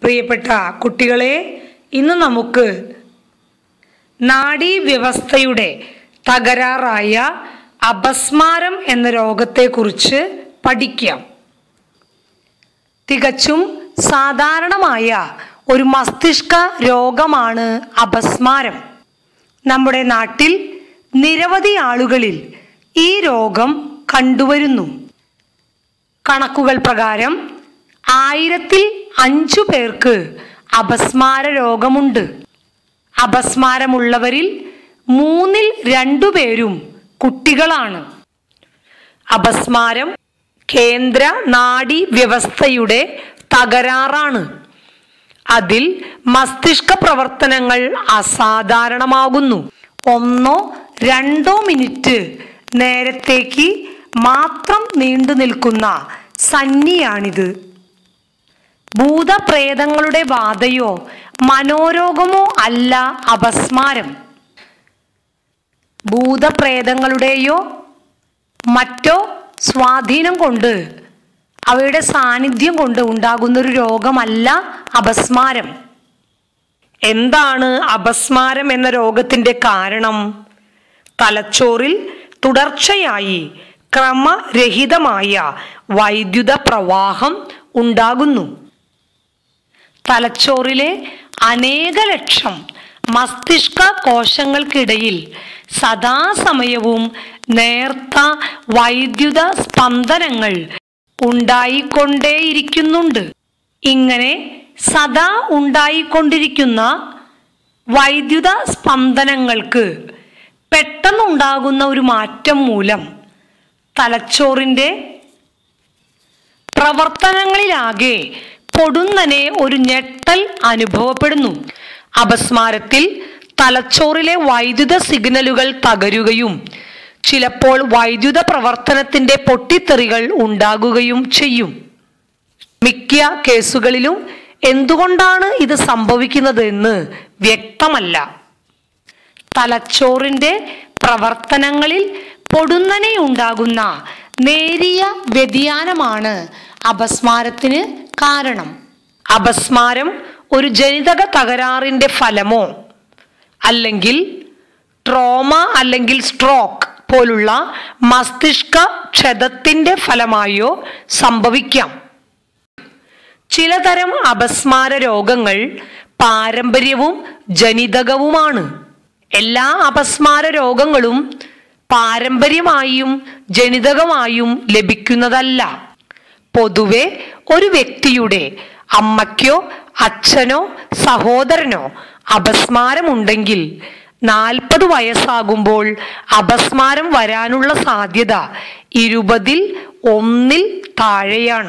പ്രിയപ്പെട്ട കുട്ടികളെ ഇന്ന് നമുക്ക് നാഡീവ്യവസ്ഥയുടെ തകരാറായ അപസ്മാരം എന്ന രോഗത്തെക്കുറിച്ച് പഠിക്കാം തികച്ചും സാധാരണമായ ഒരു മസ്തിഷ്ക രോഗമാണ് അപസ്മാരം നമ്മുടെ നാട്ടിൽ നിരവധി ആളുകളിൽ ഈ രോഗം കണ്ടുവരുന്നു കണക്കുകൾ പ്രകാരം ആയിരത്തിൽ അഞ്ചു പേർക്ക് അപസ്മാര രോഗമുണ്ട് അപസ്മാരമുള്ളവരിൽ മൂന്നിൽ രണ്ടു പേരും കുട്ടികളാണ് അപസ്മാരം കേന്ദ്ര നാഡി വ്യവസ്ഥയുടെ തകരാറാണ് അതിൽ മസ്തിഷ്ക പ്രവർത്തനങ്ങൾ അസാധാരണമാകുന്നു ഒന്നോ രണ്ടോ മിനിറ്റ് നേരത്തേക്ക് മാത്രം നീണ്ടു നിൽക്കുന്ന സന്നിയാണിത് ഭൂതപ്രേതങ്ങളുടെ ബാധയോ മനോരോഗമോ അല്ല അപസ്മാരം ഭൂതപ്രേതങ്ങളുടെയോ മറ്റോ സ്വാധീനം കൊണ്ട് അവയുടെ സാന്നിധ്യം കൊണ്ട് ഉണ്ടാകുന്ന ഒരു രോഗമല്ല അപസ്മാരം എന്താണ് അപസ്മാരം എന്ന രോഗത്തിന്റെ കാരണം തലച്ചോറിൽ തുടർച്ചയായി ക്രമരഹിതമായ വൈദ്യുത പ്രവാഹം ഉണ്ടാകുന്നു തലച്ചോറിലെ അനേക ലക്ഷം മസ്തിഷ്ക കോശങ്ങൾക്കിടയിൽ സദാസമയവും നേർത്ത വൈദ്യുത സ്പന്ദനങ്ങൾ ഉണ്ടായിക്കൊണ്ടേയിരിക്കുന്നുണ്ട് ഇങ്ങനെ സദാ ഉണ്ടായിക്കൊണ്ടിരിക്കുന്ന വൈദ്യുത സ്പന്ദനങ്ങൾക്ക് പെട്ടെന്നുണ്ടാകുന്ന ഒരു മാറ്റം മൂലം തലച്ചോറിൻ്റെ പ്രവർത്തനങ്ങളിലാകെ പൊടുന്നനെ ഒരു ഞെട്ടൽ അനുഭവപ്പെടുന്നു അപസ്മാരത്തിൽ തലച്ചോറിലെ വൈദ്യുത സിഗ്നലുകൾ തകരുകയും ചിലപ്പോൾ വൈദ്യുത പ്രവർത്തനത്തിന്റെ പൊട്ടിത്തെറികൾ ഉണ്ടാകുകയും ചെയ്യും മിക്ക കേസുകളിലും എന്തുകൊണ്ടാണ് ഇത് സംഭവിക്കുന്നത് എന്ന് വ്യക്തമല്ല തലച്ചോറിന്റെ പ്രവർത്തനങ്ങളിൽ പൊടുന്നനെ ഉണ്ടാകുന്ന നേരിയ വ്യതിയാനമാണ് അപസ്മാരത്തിന് കാരണം അപസ്മാരം ഒരു ജനിതക തകരാറിന്റെ ഫലമോ അല്ലെങ്കിൽ ട്രോമ അല്ലെങ്കിൽ സ്ട്രോക്ക് പോലുള്ള മസ്തിഷ്ക ക്ഷതത്തിന്റെ ഫലമായോ സംഭവിക്കാം ചിലതരം അപസ്മാര രോഗങ്ങൾ പാരമ്പര്യവും ജനിതകവുമാണ് എല്ലാ അപസ്മാര രോഗങ്ങളും പാരമ്പര്യമായും ജനിതകമായും ലഭിക്കുന്നതല്ല പൊതുവെ ഒരു വ്യക്തിയുടെ അമ്മയ്ക്കോ അച്ഛനോ സഹോദരനോ അപസ്മാരമുണ്ടെങ്കിൽ നാൽപ്പത് വയസ്സാകുമ്പോൾ അപസ്മാരം വരാനുള്ള സാധ്യത ഇരുപതിൽ ഒന്നിൽ താഴെയാണ്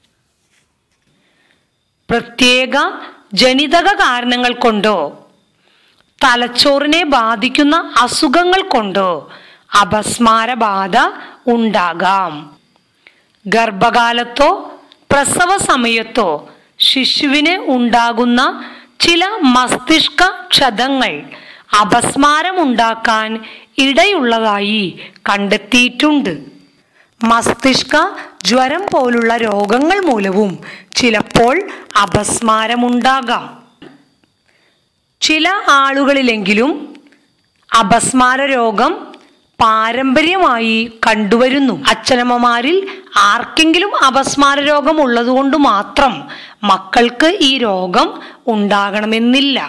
പ്രത്യേക ജനിതക കാരണങ്ങൾ കൊണ്ടോ തലച്ചോറിനെ ബാധിക്കുന്ന അസുഖങ്ങൾ കൊണ്ടോ അപസ്മാര ബാധ ഉണ്ടാകാം ഗർഭകാലത്തോ പ്രസവ സമയത്തോ ശിശുവിന് ഉണ്ടാകുന്ന ചില മസ്തിഷ്ക ക്ഷതങ്ങൾ അപസ്മാരമുണ്ടാക്കാൻ ഇടയുള്ളതായി കണ്ടെത്തിയിട്ടുണ്ട് മസ്തിഷ്ക ജ്വരം പോലുള്ള രോഗങ്ങൾ മൂലവും ചിലപ്പോൾ അപസ്മാരമുണ്ടാകാം ചില ആളുകളിലെങ്കിലും അപസ്മാര രോഗം പാരമ്പര്യമായി കണ്ടുവരുന്നു അച്ഛനമ്മമാരിൽ ആർക്കെങ്കിലും അപസ്മാര രോഗം ഉള്ളതുകൊണ്ട് മാത്രം മക്കൾക്ക് ഈ രോഗം ഉണ്ടാകണമെന്നില്ല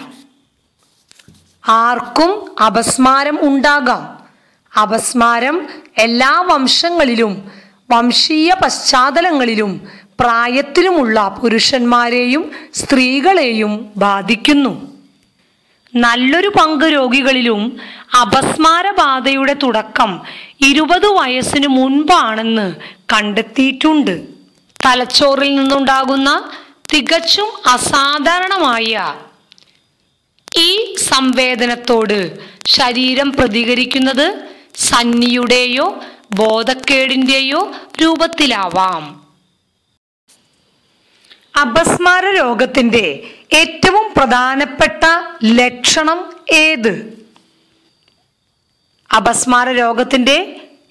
ആർക്കും അപസ്മാരം ഉണ്ടാകാം അപസ്മാരം എല്ലാ വംശങ്ങളിലും വംശീയ പശ്ചാത്തലങ്ങളിലും പ്രായത്തിലുമുള്ള പുരുഷന്മാരെയും സ്ത്രീകളെയും ബാധിക്കുന്നു നല്ലൊരു പങ്ക് രോഗികളിലും അപസ്മാര ബാധയുടെ തുടക്കം ഇരുപത് വയസ്സിന് മുൻപാണെന്ന് കണ്ടെത്തിയിട്ടുണ്ട് തലച്ചോറിൽ നിന്നുണ്ടാകുന്ന തികച്ചും അസാധാരണമായ ഈ സംവേദനത്തോട് ശരീരം പ്രതികരിക്കുന്നത് സന്നിയുടെയോ ബോധക്കേടിൻ്റെയോ രൂപത്തിലാവാം അപസ്മാര രോഗത്തിന്റെ ഏറ്റവും പ്രധാനപ്പെട്ട ലക്ഷണം ഏത് അപസ്മാര രോഗത്തിന്റെ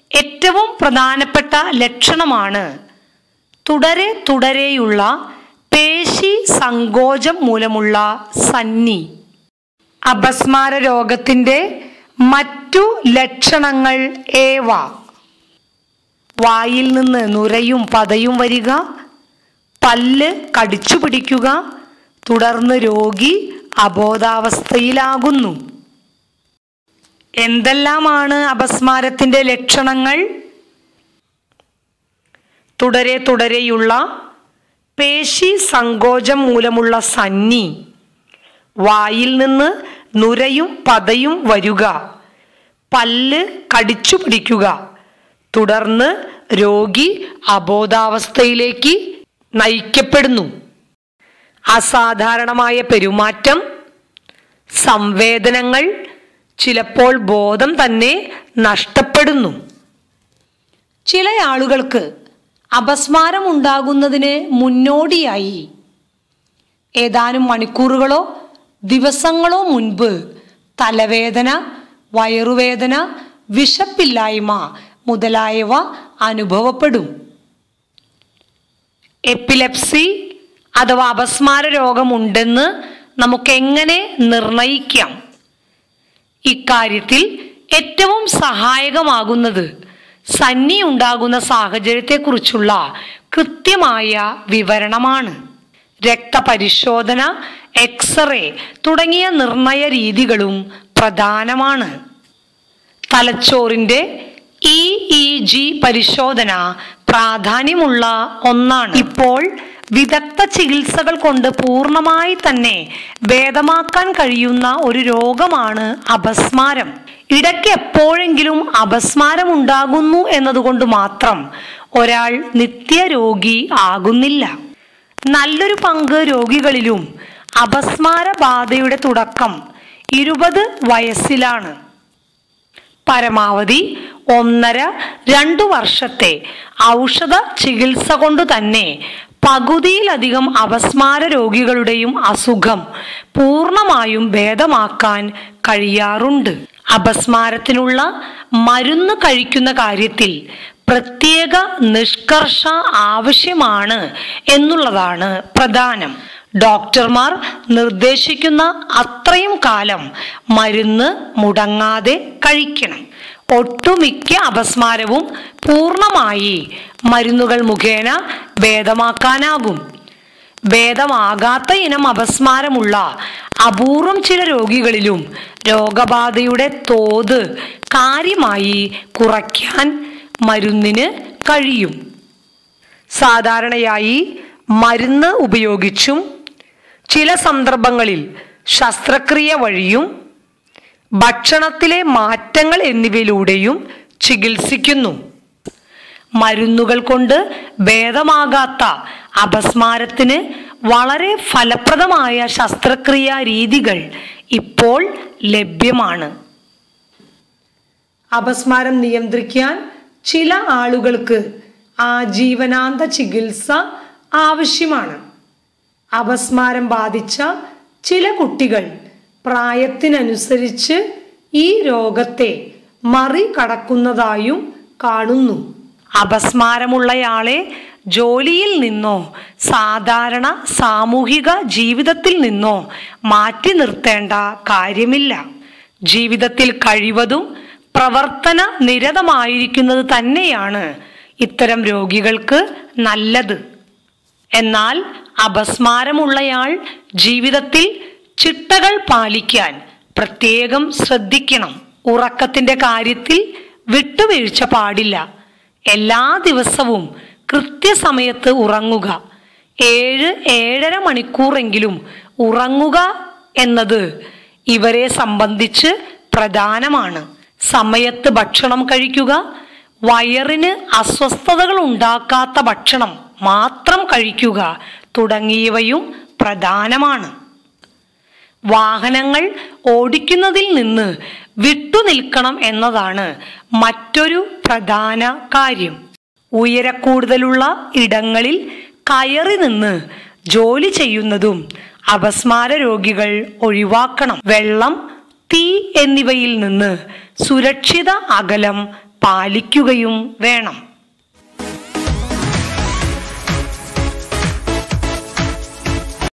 ഏറ്റവും പ്രധാനപ്പെട്ട ലക്ഷണമാണ് തുടരെ തുടരെയുള്ള പേശി സങ്കോചം മൂലമുള്ള സന്നി അപസ്മാര രോഗത്തിന്റെ മറ്റു ലക്ഷണങ്ങൾ ഏവ വായിൽ നിന്ന് നുരയും പതയും വരിക പല്ല് കടിച്ചു പിടിക്കുക തുടർന്ന് രോഗി അബോധാവസ്ഥയിലാകുന്നു എന്തെല്ലാമാണ് അപസ്മാരത്തിന്റെ ലക്ഷണങ്ങൾ തുടരെ തുടരെയുള്ള പേശി സങ്കോചം മൂലമുള്ള സന്നി വായിൽ നിന്ന് നുരയും പതയും വരുക പല്ല് കടിച്ചു പിടിക്കുക തുടർന്ന് രോഗി അബോധാവസ്ഥയിലേക്ക് നയിക്കപ്പെടുന്നു അസാധാരണമായ പെരുമാറ്റം സംവേദനങ്ങൾ ചിലപ്പോൾ ബോധം തന്നെ നഷ്ടപ്പെടുന്നു ചില ആളുകൾക്ക് അപസ്മാരം ഉണ്ടാകുന്നതിന് മുന്നോടിയായി ഏതാനും മണിക്കൂറുകളോ ദിവസങ്ങളോ മുൻപ് തലവേദന വയറുവേദന വിശപ്പില്ലായ്മ മുതലായവ അനുഭവപ്പെടും എപ്പിലെപ്സി അഥവാ അപസ്മാര രോഗമുണ്ടെന്ന് നമുക്ക് എങ്ങനെ നിർണയിക്കാം ഇക്കാര്യത്തിൽ ഏറ്റവും സഹായകമാകുന്നത് സന്നി ഉണ്ടാകുന്ന സാഹചര്യത്തെക്കുറിച്ചുള്ള കൃത്യമായ വിവരണമാണ് രക്തപരിശോധന എക്സ്റേ തുടങ്ങിയ നിർണയ രീതികളും പ്രധാനമാണ് തലച്ചോറിന്റെ ഇ ഇ ജി പരിശോധന പ്രാധാന്യമുള്ള ഒന്നാണ് ഇപ്പോൾ വിദഗ്ധ ചികിത്സകൾ കൊണ്ട് പൂർണ്ണമായി തന്നെ ഭേദമാക്കാൻ കഴിയുന്ന ഒരു രോഗമാണ് അപസ്മാരം ഇടയ്ക്ക് എപ്പോഴെങ്കിലും അപസ്മാരം ഉണ്ടാകുന്നു എന്നതുകൊണ്ട് മാത്രം ഒരാൾ നിത്യരോഗി ആകുന്നില്ല നല്ലൊരു പങ്ക് രോഗികളിലും അപസ്മാര ബാധയുടെ തുടക്കം ഇരുപത് വയസ്സിലാണ് പരമാവധി ഒന്നര രണ്ടു വർഷത്തെ ഔഷധ ചികിത്സ കൊണ്ട് തന്നെ പകുതിയിലധികം അപസ്മാര രോഗികളുടെയും അസുഖം പൂർണ്ണമായും ഭേദമാക്കാൻ കഴിയാറുണ്ട് അപസ്മാരത്തിനുള്ള മരുന്ന് കഴിക്കുന്ന കാര്യത്തിൽ പ്രത്യേക നിഷ്കർഷ ആവശ്യമാണ് എന്നുള്ളതാണ് പ്രധാനം ഡോക്ടർമാർ നിർദ്ദേശിക്കുന്ന അത്രയും കാലം മരുന്ന് മുടങ്ങാതെ കഴിക്കണം ഒട്ടുമിക്ക അപസ്മാരവും പൂർണ്ണമായി മരുന്നുകൾ മുഖേന ഭേദമാക്കാനാകും ഭേദമാകാത്ത ഇനം അപസ്മാരമുള്ള അപൂർവം ചില രോഗികളിലും രോഗബാധയുടെ തോത് കാര്യമായി കുറയ്ക്കാൻ മരുന്നിന് കഴിയും സാധാരണയായി മരുന്ന് ഉപയോഗിച്ചും ചില സന്ദർഭങ്ങളിൽ ശസ്ത്രക്രിയ വഴിയും ഭക്ഷണത്തിലെ മാറ്റങ്ങൾ എന്നിവയിലൂടെയും ചികിത്സിക്കുന്നു മരുന്നുകൾ കൊണ്ട് ഭേദമാകാത്ത അപസ്മാരത്തിന് വളരെ ഫലപ്രദമായ ശസ്ത്രക്രിയാ രീതികൾ ഇപ്പോൾ ലഭ്യമാണ് അപസ്മാരം നിയന്ത്രിക്കാൻ ചില ആളുകൾക്ക് ആജീവനാന്ത ചികിത്സ ആവശ്യമാണ് അപസ്മാരം ബാധിച്ച ചില കുട്ടികൾ പ്രായത്തിനനുസരിച്ച് ഈ രോഗത്തെ മറികടക്കുന്നതായും കാണുന്നു അപസ്മാരമുള്ളയാളെ ജോലിയിൽ നിന്നോ സാധാരണ സാമൂഹിക ജീവിതത്തിൽ നിന്നോ മാറ്റി നിർത്തേണ്ട കാര്യമില്ല ജീവിതത്തിൽ കഴിവതും പ്രവർത്തന നിരതമായിരിക്കുന്നത് തന്നെയാണ് ഇത്തരം രോഗികൾക്ക് നല്ലത് എന്നാൽ അപസ്മാരമുള്ളയാൾ ജീവിതത്തിൽ ചിട്ടകൾ പാലിക്കാൻ പ്രത്യേകം ശ്രദ്ധിക്കണം ഉറക്കത്തിന്റെ കാര്യത്തിൽ വിട്ടുവീഴ്ച പാടില്ല എല്ലാ ദിവസവും കൃത്യസമയത്ത് ഉറങ്ങുക ഏഴ് ഏഴര മണിക്കൂറെങ്കിലും ഉറങ്ങുക എന്നത് ഇവരെ സംബന്ധിച്ച് പ്രധാനമാണ് സമയത്ത് ഭക്ഷണം കഴിക്കുക വയറിന് അസ്വസ്ഥതകൾ ഉണ്ടാക്കാത്ത ഭക്ഷണം മാത്രം കഴിക്കുക തുടങ്ങിയവയും പ്രധാനമാണ് വാഹനങ്ങൾ ഓടിക്കുന്നതിൽ നിന്ന് വിട്ടുനിൽക്കണം എന്നതാണ് മറ്റൊരു പ്രധാന കാര്യം ഉയരക്കൂടുതലുള്ള ഇടങ്ങളിൽ കയറി നിന്ന് ജോലി ചെയ്യുന്നതും അപസ്മാര രോഗികൾ ഒഴിവാക്കണം വെള്ളം തീ എന്നിവയിൽ നിന്ന് സുരക്ഷിത അകലം പാലിക്കുകയും വേണം